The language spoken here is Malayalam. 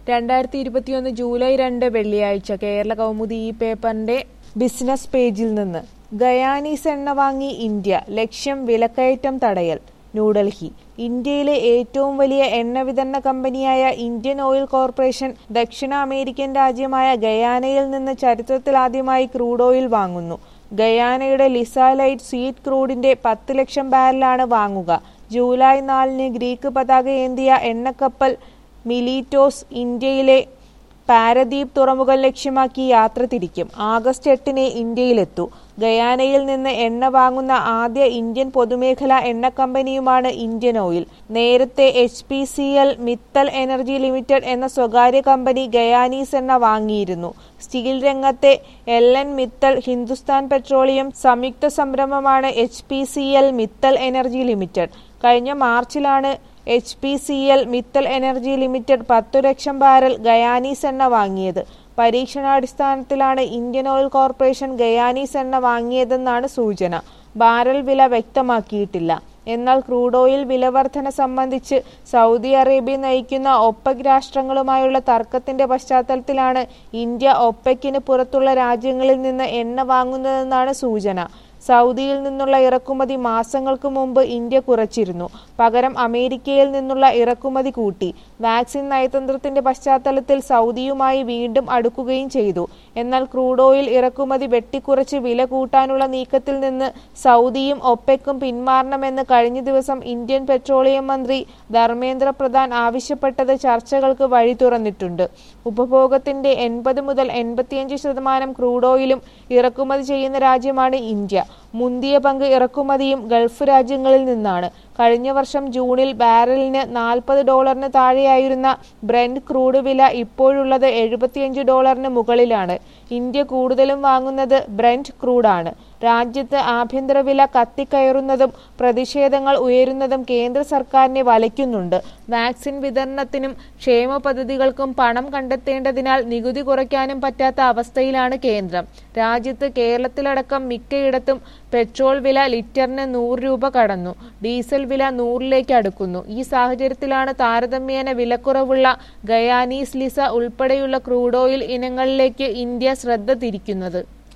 രണ്ടായിരത്തി ഇരുപത്തിയൊന്ന് ജൂലൈ രണ്ട് വെള്ളിയാഴ്ച കേരള കൗമുദി ഈ പേപ്പറിന്റെ ബിസിനസ് പേജിൽ നിന്ന് ഗയാനീസ് എണ്ണ വാങ്ങി ഇന്ത്യ ലക്ഷ്യം വിലക്കയറ്റം തടയൽ ന്യൂഡൽഹി ഇന്ത്യയിലെ ഏറ്റവും വലിയ എണ്ണ വിതരണ കമ്പനിയായ ഇന്ത്യൻ ഓയിൽ കോർപ്പറേഷൻ ദക്ഷിണ അമേരിക്കൻ രാജ്യമായ ഗയാനയിൽ നിന്ന് ചരിത്രത്തിലാദ്യമായി ക്രൂഡ് ഓയിൽ വാങ്ങുന്നു ഗയാനയുടെ ലിസാലൈറ്റ് സ്വീറ്റ് ക്രൂഡിന്റെ പത്ത് ലക്ഷം ബാരലാണ് വാങ്ങുക ജൂലൈ നാലിന് ഗ്രീക്ക് പതാക ഏന്തിയ എണ്ണക്കപ്പൽ മിലീറ്റോസ് ഇന്ത്യയിലെ പാരദീപ് തുറമുഖം ലക്ഷ്യമാക്കി യാത്ര തിരിക്കും ആഗസ്റ്റ് എട്ടിന് ഇന്ത്യയിലെത്തൂ ഗയാനയിൽ നിന്ന് എണ്ണ വാങ്ങുന്ന ആദ്യ ഇന്ത്യൻ പൊതുമേഖലാ എണ്ണ കമ്പനിയുമാണ് ഇന്ത്യൻ ഓയിൽ നേരത്തെ H P C L Mittal energy limited എന്ന സ്വകാര്യ കമ്പനി ഗയാനീസ് എണ്ണ വാങ്ങിയിരുന്നു സ്റ്റീൽ രംഗത്തെ L N Mittal Hindustan petroleum സംയുക്ത സംരംഭമാണ് H P C L Mittal energy limited കഴിഞ്ഞ മാർച്ചിലാണ് H P C L Mittal energy limited പത്തു ലക്ഷം ബാരൽ ഗയാനീസ് എണ്ണ വാങ്ങിയത് പരീക്ഷണാടിസ്ഥാനത്തിലാണ് ഇന്ത്യൻ ഓയിൽ കോർപ്പറേഷൻ ഗയാനീസ് എണ്ണ വാങ്ങിയതെന്നാണ് സൂചന ബാരൽ വില വ്യക്തമാക്കിയിട്ടില്ല എന്നാൽ ക്രൂഡ് ഓയിൽ വിലവർധന സംബന്ധിച്ച് സൗദി അറേബ്യ നയിക്കുന്ന ഒപ്പക് രാഷ്ട്രങ്ങളുമായുള്ള തർക്കത്തിന്റെ പശ്ചാത്തലത്തിലാണ് ഇന്ത്യ ഒപ്പക്കിന് പുറത്തുള്ള രാജ്യങ്ങളിൽ നിന്ന് എണ്ണ വാങ്ങുന്നതെന്നാണ് സൂചന സൗദിയിൽ നിന്നുള്ള ഇറക്കുമതി മാസങ്ങൾക്ക് മുമ്പ് ഇന്ത്യ കുറച്ചിരുന്നു പകരം അമേരിക്കയിൽ നിന്നുള്ള ഇറക്കുമതി കൂട്ടി വാക്സിൻ നയതന്ത്രത്തിന്റെ പശ്ചാത്തലത്തിൽ സൗദിയുമായി വീണ്ടും അടുക്കുകയും ചെയ്തു എന്നാൽ ക്രൂഡ് ഓയിൽ ഇറക്കുമതി വെട്ടിക്കുറച്ച് വില കൂട്ടാനുള്ള നീക്കത്തിൽ നിന്ന് സൗദിയും ഒപ്പെക്കും പിന്മാറണമെന്ന് കഴിഞ്ഞ ദിവസം ഇന്ത്യൻ പെട്രോളിയം മന്ത്രി ധർമ്മേന്ദ്ര പ്രധാൻ ആവശ്യപ്പെട്ടത് ചർച്ചകൾക്ക് വഴി തുറന്നിട്ടുണ്ട് ഉപഭോഗത്തിന്റെ എൺപത് മുതൽ എൺപത്തിയഞ്ച് ശതമാനം ക്രൂഡ് ഓയിലും ഇറക്കുമതി ചെയ്യുന്ന രാജ്യമാണ് ഇന്ത്യ മുന്തിയ പങ്ക് ഇറക്കുമതിയും ഗൾഫ് രാജ്യങ്ങളിൽ നിന്നാണ് കഴിഞ്ഞ വർഷം ജൂണിൽ ബാരലിന് നാൽപ്പത് ഡോളറിന് താഴെയായിരുന്ന ബ്രെൻഡ് ക്രൂഡ് വില ഇപ്പോഴുള്ളത് എഴുപത്തിയഞ്ച് ഡോളറിന് മുകളിലാണ് ഇന്ത്യ കൂടുതലും വാങ്ങുന്നത് ബ്രെൻഡ് ക്രൂഡാണ് രാജ്യത്ത് ആഭ്യന്തര വില കത്തിക്കയറുന്നതും പ്രതിഷേധങ്ങൾ ഉയരുന്നതും കേന്ദ്ര സർക്കാരിനെ വലയ്ക്കുന്നുണ്ട് വാക്സിൻ വിതരണത്തിനും ക്ഷേമ പദ്ധതികൾക്കും പണം കണ്ടെത്തേണ്ടതിനാൽ നികുതി കുറയ്ക്കാനും പറ്റാത്ത അവസ്ഥയിലാണ് കേന്ദ്രം രാജ്യത്ത് കേരളത്തിലടക്കം മിക്കയിടത്തും പെട്രോൾ വില ലിറ്ററിന് നൂറ് രൂപ കടന്നു ഡീസൽ വില നൂറിലേക്ക് അടുക്കുന്നു ഈ സാഹചര്യത്തിലാണ് താരതമ്യേന വിലക്കുറവുള്ള ഗയാനീസ് ലിസ ഉൾപ്പെടെയുള്ള ക്രൂഡ് ഓയിൽ ഇനങ്ങളിലേക്ക് ഇന്ത്യ ശ്രദ്ധ തിരിക്കുന്നത്